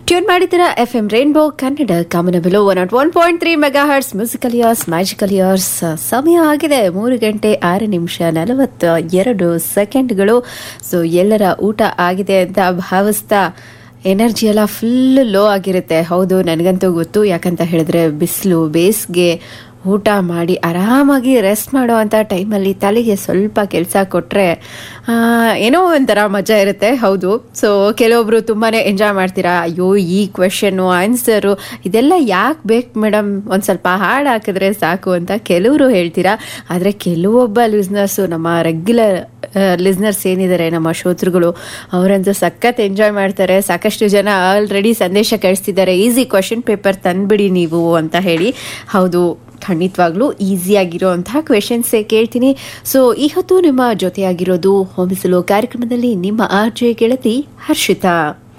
tune ಮಾಡಿದ್ದೀರಾ F M rainbow Kannada ಕಾಮನಬಿಲು one naught one point three megahertz musical years magical years ಸಮಯ ಆಗಿದೆ ಮೂರು ಗಂಟೆ ಆರು ನಿಮಿಷ ನಲವತ್ತ ಎರಡು ಸೆಕೆಂಡ್ಗಳು ಸೊ ಎಲ್ಲರ ಊಟ ಆಗಿದೆ ಅಂತ ಭಾವಿಸ್ತಾ ಎನರ್ಜಿ ಎಲ್ಲ ಫುಲ್ ಲೋ ಆಗಿರುತ್ತೆ ಹೌದು ನನಗಂತೂ ಗೊತ್ತು ಯಾಕಂತ ಹೇಳಿದ್ರೆ ಬಿಸಿಲು ಬೇಸಿಗೆ ಊಟ ಮಾಡಿ ಆರಾಮಾಗಿ ರೆಸ್ಟ್ ಮಾಡೋ ಅಂಥ ಟೈಮಲ್ಲಿ ತಲೆಗೆ ಸ್ವಲ್ಪ ಕೆಲಸ ಕೊಟ್ಟರೆ ಏನೋ ಒಂಥರ ಮಜಾ ಇರುತ್ತೆ ಹೌದು ಸೊ ಕೆಲವೊಬ್ರು ತುಂಬಾ ಎಂಜಾಯ್ ಮಾಡ್ತೀರಾ ಅಯ್ಯೋ ಈ ಕ್ವೆಶನ್ನು ಆನ್ಸರು ಇದೆಲ್ಲ ಯಾಕೆ ಬೇಕು ಮೇಡಮ್ ಒಂದು ಸ್ವಲ್ಪ ಹಾಡು ಹಾಕಿದ್ರೆ ಸಾಕು ಅಂತ ಕೆಲವರು ಹೇಳ್ತೀರಾ ಆದರೆ ಕೆಲವೊಬ್ಬ ಲಿಸ್ನರ್ಸು ನಮ್ಮ ರೆಗ್ಯುಲರ್ ಲಿಸ್ನರ್ಸ್ ಏನಿದ್ದಾರೆ ನಮ್ಮ ಶ್ರೋತೃಗಳು ಅವರಂತೂ ಸಖತ್ ಎಂಜಾಯ್ ಮಾಡ್ತಾರೆ ಸಾಕಷ್ಟು ಜನ ಆಲ್ರೆಡಿ ಸಂದೇಶ ಕಳಿಸ್ತಿದ್ದಾರೆ ಈಸಿ ಕ್ವಶನ್ ಪೇಪರ್ ತಂದ್ಬಿಡಿ ನೀವು ಅಂತ ಹೇಳಿ ಹೌದು ಖಂಡಿತವಾಗ್ಲೂ ಈಸಿಯಾಗಿರೋಂತಹ ಕ್ವೆಶನ್ಸೇ ಕೇಳ್ತೀನಿ ಸೊ ಈ ಹೊತ್ತು ನಿಮ್ಮ ಜೊತೆಯಾಗಿರೋದು ಹೋಮಿಸಲು ಕಾರ್ಯಕ್ರಮದಲ್ಲಿ ನಿಮ್ಮ ಆರ್ಜೆ ಗೆಳತಿ ಹರ್ಷಿತಾ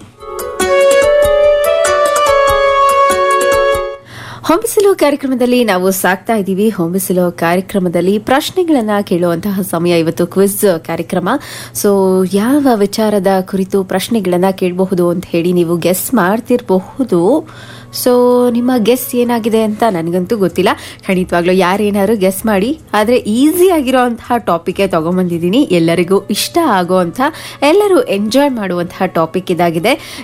ಹೊಂಬಿಸಲು ಕಾರ್ಯಕ್ರಮದಲ್ಲಿ ನಾವು ಸಾಕ್ತಾ ಇದ್ದೀವಿ ಹೊಂಬಿಸಲು ಕಾರ್ಯಕ್ರಮದಲ್ಲಿ ಪ್ರಶ್ನೆಗಳನ್ನ ಕೇಳುವಂತಹ ಸಮಯ ಇವತ್ತು ಕ್ವಿಜ್ ಕಾರ್ಯಕ್ರಮ ಸೊ ಯಾವ ವಿಚಾರದ ಕುರಿತು ಪ್ರಶ್ನೆಗಳನ್ನ ಕೇಳಬಹುದು ಅಂತ ಹೇಳಿ ನೀವು ಗೆಸ್ ಮಾಡ್ತಿರಬಹುದು ಸೊ ನಿಮ್ಮ ಗೆಸ್ ಏನಾಗಿದೆ ಅಂತ ನನಗಂತೂ ಗೊತ್ತಿಲ್ಲ ಖಂಡಿತವಾಗ್ಲೂ ಯಾರೇನಾದ್ರು ಗೆಸ್ ಮಾಡಿ ಆದರೆ ಈಸಿ ಆಗಿರೋಂತಹ ಟಾಪಿಕ್ಗೆ ತಗೊಂಬಂದಿದ್ದೀನಿ ಎಲ್ಲರಿಗೂ ಇಷ್ಟ ಆಗುವಂಥ ಎಲ್ಲರೂ ಎಂಜಾಯ್ ಮಾಡುವಂತಹ ಟಾಪಿಕ್ ಇದಾಗಿದೆ